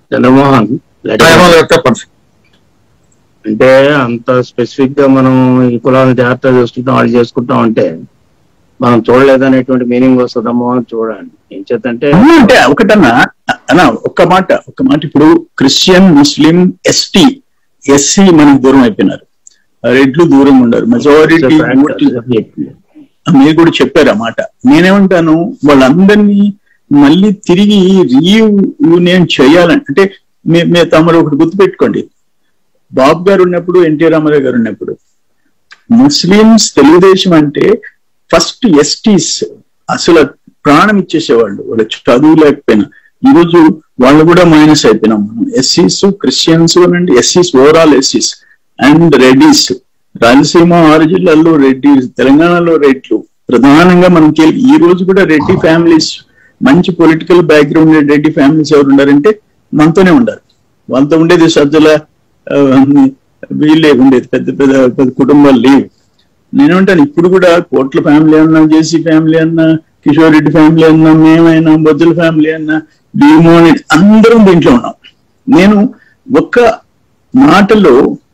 Chandramohan let us- ఏమో చెప్పండి అంటే అంత స్పెసిఫిక్ గా మనం ఈ కులాలను జాగ్రత్తగా చూసుకుంటాం వాళ్ళు చేసుకుంటాం అంటే మనం చూడలేదనేటువంటి మీనింగ్ వస్తుందమ్మో అని చూడండి ఏం చేతంటే అన్నా అంటే ఒకటన్నా అన్న ఒక్క మాట ఒక్క మాట ఇప్పుడు క్రిస్టియన్ ముస్లిం ఎస్టీ ఎస్సీ మనకి దూరం అయిపోయినారు రెడ్లు దూరం ఉండరు మెజారిటీ మీరు కూడా చెప్పారు ఆ మాట నేనేమంటాను వాళ్ళందరినీ మళ్ళీ తిరిగి రీయూనియన్ చేయాలని అంటే మీ మీ తమరు ఒకటి గుర్తుపెట్టుకోండి బాబు గారు ఉన్నప్పుడు ఎన్టీ రామారావు గారు ఉన్నప్పుడు ముస్లిమ్స్ తెలుగుదేశం అంటే ఫస్ట్ ఎస్టీస్ అసలు ప్రాణం ఇచ్చేసేవాళ్ళు వాళ్ళ చదువు లేకపోయినా ఈ రోజు వాళ్ళు కూడా మైనస్ అయిపోయినాం మనం ఎస్సీస్ Christians and ఎస్సీస్ overall ఎస్సీస్ and Reddy's Rayalaseema ఆరు జిల్లాల్లో రెడ్డి తెలంగాణలో రెడ్లు ప్రధానంగా మనం కే- ఈ రోజు కూడా రెడ్డి ఫ్యామిలీస్ మంచి పొలిటికల్ బ్యాక్గ్రౌండ్ రెడ్డి ఫ్యామిలీస్ ఎవరు ఉన్నారంటే మనతోనే ఉండారు వాళ్ళతో ఉండేది సజ్జల ఆ, వీళ్ళే ఉండేది పెద్ద పెద్ద పెద్ద కుటుంబాలు లేవు నేనేమంటాను ఇప్పుడు కూడా కోట్ల ఫ్యామిలీ అన్నా జేసీ ఫ్యామిలీ అన్నా కిషోర్ రెడ్డి ఫ్యామిలీ అన్నా మేమైనా బొజ్జల ఫ్యామిలీ అన్నా భీమోహన్ రెడ్డి అందరం దీంట్లో ఉన్నాం నేను ఒక్క మాటలో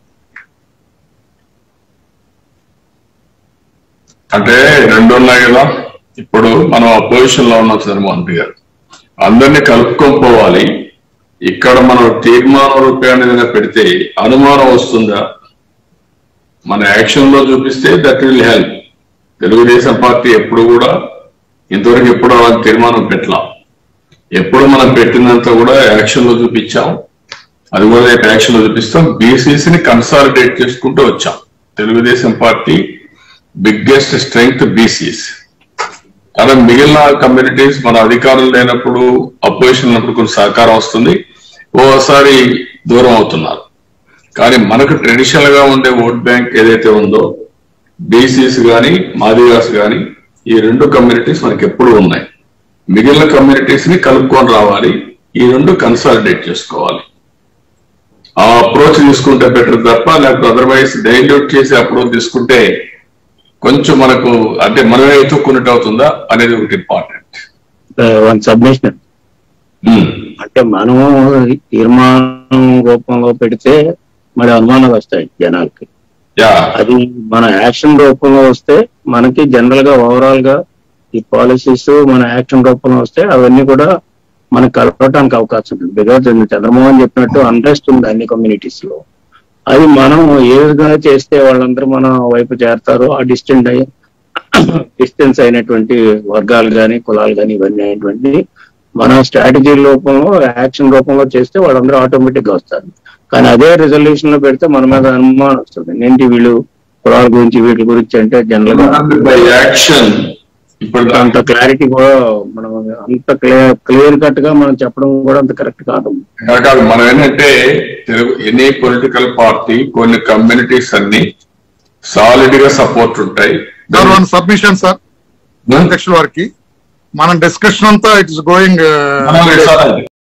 అంటే రెండు ఉన్నాయి కదా ఇప్పుడు మనం అపోజిషన్ లో ఉన్నాం చంద్రమోహన్ రెడ్డి గారు అందరినీ కలుపుకొని పోవాలి ఇక్కడ మనం తీర్మానం రూపాయలు ఏదైనా పెడితే అనుమానం వస్తుందా మన యాక్షన్ లో చూపిస్తే that will help Telugu Desam party ఎప్పుడు కూడా ఇంతవరకు ఎప్పుడు అలాంటి తీర్మానం పెట్టలా ఎప్పుడు మనం పెట్టినంత కూడా యాక్షన్ లో చూపించాం అది కూడా రేపు యాక్షన్ లో చూపిస్తాం బీసీసీ ని కన్సాలిడేట్ చేసుకుంటూ వచ్చాం Telugu Desam party biggest strength BCs అలా మిగిలిన కమ్యూనిటీస్ మన అధికారం లేనప్పుడు అపోజిషన్ ఉన్నప్పుడు కొంచెం సహకారం వస్తుంది ఓసారి దూరం అవుతున్నారు కానీ మనకు ట్రెడిషనల్ గా ఉండే ఓట్ బ్యాంక్ ఏదైతే ఉందో బీసీస్ గాని మాదిగాస్ గాని ఈ రెండు కమ్యూనిటీస్ మనకి ఎప్పుడు ఉన్నాయి మిగిలిన కమ్యూనిటీస్ ని కలుపుకొని రావాలి ఈ రెండు కన్సాలిడేట్ చేసుకోవాలి ఆ అప్రోచ్ తీసుకుంటే బెటర్ తప్ప లేకపోతే అదర్వైజ్ డైల్యూట్ చేసి అప్రోచ్ తీసుకుంటే కొంచెం మనకు అంటే మనమే ఎత్తుక్కున్నట్టు అవుతుందా అనేది ఒకటి ఇంపార్టెంట్ వన్ సబ్మిషన్ అంటే మనము తీర్మానం రూపంలో పెడితే మరి అనుమానాలు వస్తాయి జనాలకి యా అది మన యాక్షన్ రూపంలో వస్తే మనకి జనరల్ గా ఓవరాల్ గా ఈ పాలసీస్ మన యాక్షన్ రూపంలో వస్తే అవన్నీ కూడా మనకు కలపడానికి అవకాశం ఉంది బికాజ్ చంద్రమోహన్ చెప్పినట్టు అన్రెస్ట్ ఉంది అన్ని కమ్యూనిటీస్ లో అది మనం ఏ విధంగా చేస్తే వాళ్ళందరూ మన వైపు చేరతారో ఆ డిస్టెంట్ అయ్యి డిస్టెన్స్ అయినటువంటి వర్గాలు కానీ కులాలు కానీ ఇవన్నీ అయినటువంటి మన స్ట్రాటజీ రూపంలో యాక్షన్ రూపంలో చేస్తే వాళ్ళందరూ ఆటోమేటిక్ గా వస్తారు కానీ అదే రిజల్యూషన్ లో పెడితే మన మీద అనుమానం వస్తుంది ఏంటి వీళ్ళు కులాల గురించి వీటి గురించి అంటే జనరల్ గా బై యాక్షన్ ఇప్పుడు అంత క్లారిటీ కూడా మనం అంత క్లియర్ క్లియర్ కట్ గా మనం చెప్పడం కూడా అంత కరెక్ట్ కాదు కాదు మనం ఏంటంటే తెలుగు ఎనీ పొలిటికల్ పార్టీ కొన్ని కమ్యూనిటీస్ అన్ని సాలిడ్ గా సపోర్ట్ ఉంటాయి సార్ వన్ సబ్మిషన్ సార్ అధ్యక్షుల వారికి మన డిస్కషన్ అంతా ఇట్స్ గోయింగ్ మనం